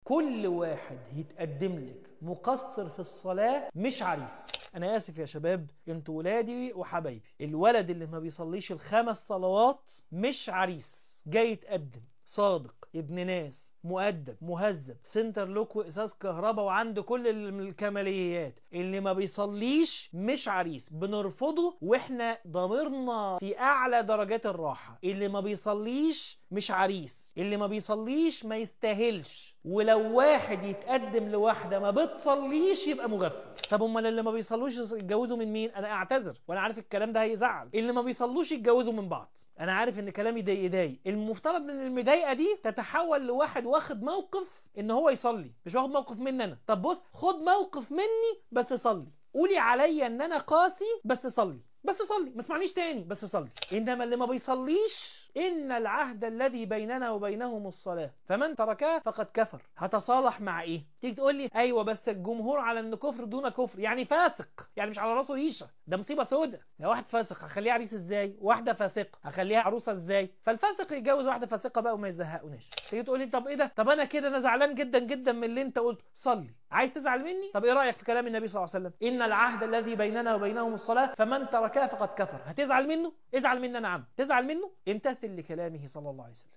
كل واحد يتقدم لك مقصر في الصلاة مش عريس انا اسف يا شباب انتوا ولادي وحبايبي الولد اللي ما بيصليش الخمس صلوات مش عريس جاي يتقدم صادق ابن ناس مؤدب مهذب سنتر لوك واساس كهرباء وعنده كل الكماليات اللي ما بيصليش مش عريس بنرفضه واحنا ضميرنا في اعلى درجات الراحه اللي ما بيصليش مش عريس اللي ما بيصليش ما يستاهلش ولو واحد يتقدم لواحدة ما بتصليش يبقى مغفل طب امال اللي ما بيصلوش يتجوزوا من مين انا اعتذر وانا عارف الكلام ده هيزعل اللي ما بيصلوش يتجوزوا من بعض انا عارف ان كلامي ده يضايق المفترض ان المضايقه دي تتحول لواحد واخد موقف ان هو يصلي مش واخد موقف مني انا طب بص خد موقف مني بس صلي قولي عليا ان انا قاسي بس صلي بس صلي ما تسمعنيش تاني بس صلي انما اللي ما بيصليش إن العهد الذي بيننا وبينهم الصلاة فمن تركها فقد كفر هتصالح مع إيه تيجي تقول لي أيوة بس الجمهور على أن كفر دون كفر يعني فاسق يعني مش على راسه ريشة ده مصيبة سودة يا واحد فاسق هخليه عريس إزاي واحدة فاسقة هخليها عروسة إزاي فالفاسق يتجوز واحدة فاسقة بقى وما يزهقوناش تيجي تقول لي طب إيه ده طب أنا كده أنا زعلان جدا جدا من اللي أنت قلته صلي عايز تزعل مني طب إيه رأيك في كلام النبي صلى الله عليه وسلم إن العهد الذي بيننا وبينهم الصلاة فمن تركها فقد كفر هتزعل منه ازعل مني أنا عم تزعل منه امتثل لكلامه صلى الله عليه وسلم